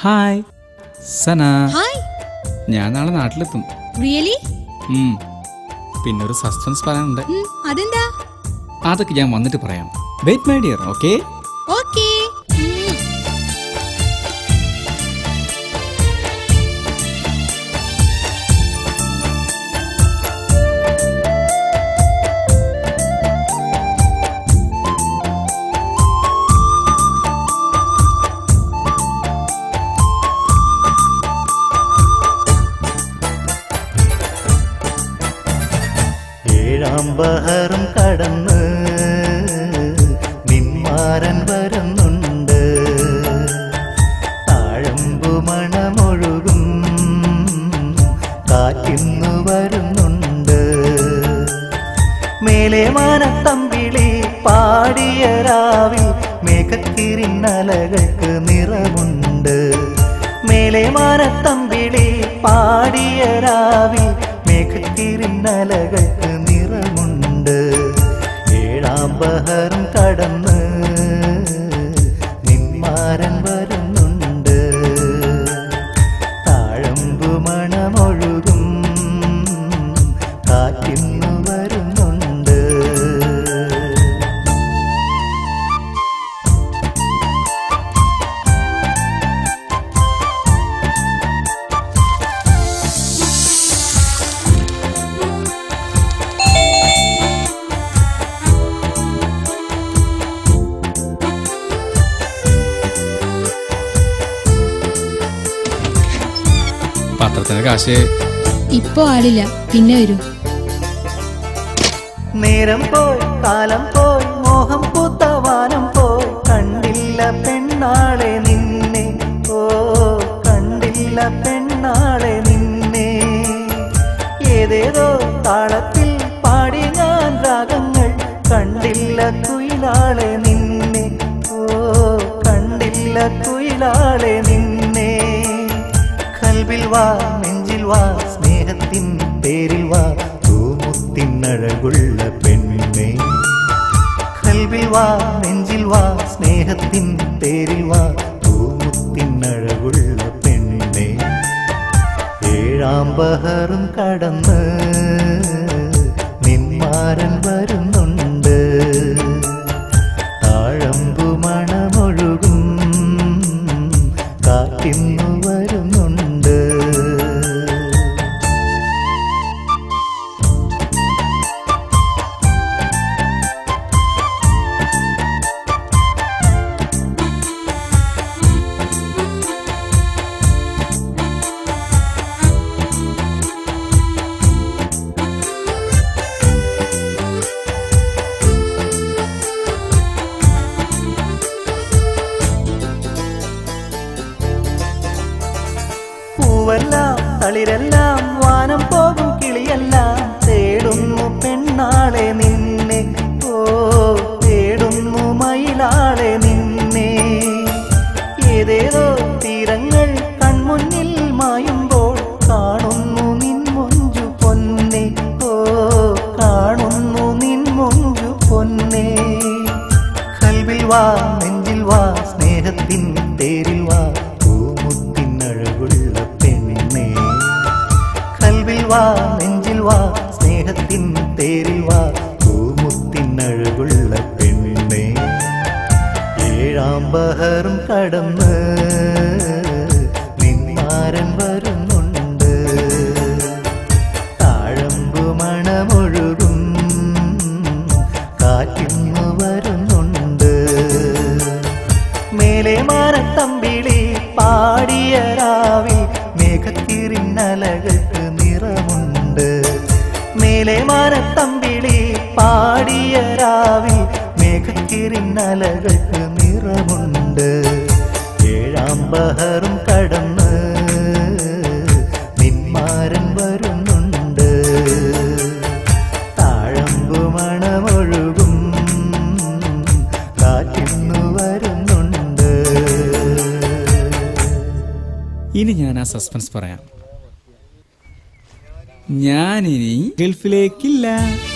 Hi സന hi ഞാൻ നാളെ നാട്ടിലെത്തും really ഉം. പിന്നെ ഒരു സസ്പെൻസ് പറയാനുണ്ട് അതെന്താ അതൊക്കെ ഞാൻ വന്നിട്ട് പറയാം wait my dear okay okay ഏഴാം ബഹറും കടന്ന് നിന്മാരൻ വരുന്നുണ്ട് താഴമ്പു മണമൊഴുകും കാറ്റിന്നു വരുന്നുണ്ട് മേലെ മാനത്തമ്പിളി പാടിയ രാവിൽ മേഘത്തിരിന്നലകൾക്ക് നിറമുണ്ട് മേലെ മാനത്തമ്പിളി പാടിയ രാവിൽ മേഘത്തിരിന്നലകൾക്ക് നിറമുണ്ട് ഏഴാം ബഹറും കടന്ന് നിന്മാരൻ വരുന്നുണ്ട് താഴമ്പു മണമൊഴുകും കാറ്റിന്നു വരുന്നുണ്ട് പത്രത്തിന് കാശ് ഇപ്പൊ ആളില്ല പിന്നെ വരും നേരം പോയി കാലം പോയി മോഹം പൂത്ത വാനം പോയി കണ്ടില്ല പെണ്ണാളെ നിന്നെ ഓ കണ്ടില്ല പെണ്ണാളെ നിന്നെ ഏതേതോ താളത്തിൽ പാടി ഞാൻ രാഗങ്ങൾ കണ്ടില്ല കുയിലാളെ നിന്നെ ഓ കണ്ടില്ല കുയിലാളെ നിന്നെ കൽവിൽ വാ നെഞ്ചിൽ വാ സ്നേഹത്തിൻ പേരിൽ വാ തൂമുത്തിനഴകുള്ള പെണ്ണെ കൽവിൽ വാ നെഞ്ചിൽ വാ സ്നേഹത്തിൻ പേരിൽ വാ തൂമുത്തിനഴകുള്ള പെണ്ണെ ഏഴാം ബഹറും കടന്ന് നിന്മാരൻ വരുന്നുണ്ട് താഴമ്പു മണമൊഴുകും കാറ്റിന്നു വരുന്നുണ്ട് പൂവെല്ലാം തളിരെല്ലാം വാനം പോകും കിളിയെല്ലാം തേടുന്നു പെണ്ണാളെ നിന്നെ ഓ തേടുന്നു മയിലാളെ നിന്നെ ഏതേതോ തീരങ്ങൾ കൺമുന്നിൽ മായുമ്പോൾ കാണുന്നു നിൻ മൊഞ്ചു പൊന്നെ ഓ കാണുന്നു നിൻ മൊഞ്ചു പൊന്നെ കൽവിൽ വാ നെഞ്ചിൽ വാ സ്നേഹത്തിൻ തേരിൽ വാ പൂമുത്തിനഴകുള്ള പെണ്ണെ കൽവിൽ വാ നെഞ്ചിൽ വാ സ്നേഹത്തിൻ തേരിൽ വാ പൂമുത്തിനഴകുള്ള പെണ്ണെ ഏഴാം ബഹറും കടന്ന് നിന്മാരൻ വരുന്നുണ്ട് താഴമ്പു മണമൊഴുകും കാറ്റിന്നു വരുന്നുണ്ട് മേലെ മാനത്തമ്പിളി പാടിയ രാവിൽ മേഘത്തിരിന്നലകൾക്ക് നിറമുണ്ട് മേലെ മാനത്തമ്പിളി പാടിയ രാവിൽ മേഘത്തിരിന്നലകൾക്ക് നിറമുണ്ട് ഏഴാം ബഹറും കടന്ന് നിന്മാരൻ വരുന്നുണ്ട് താഴമ്പു മണമൊഴുകും കാറ്റിന്നു വരുന്നുണ്ട് ഇനി ഞാൻ ആ സസ്പെൻസ് പറയാം ഞാനിനി ഗൾഫിലേക്കില്ല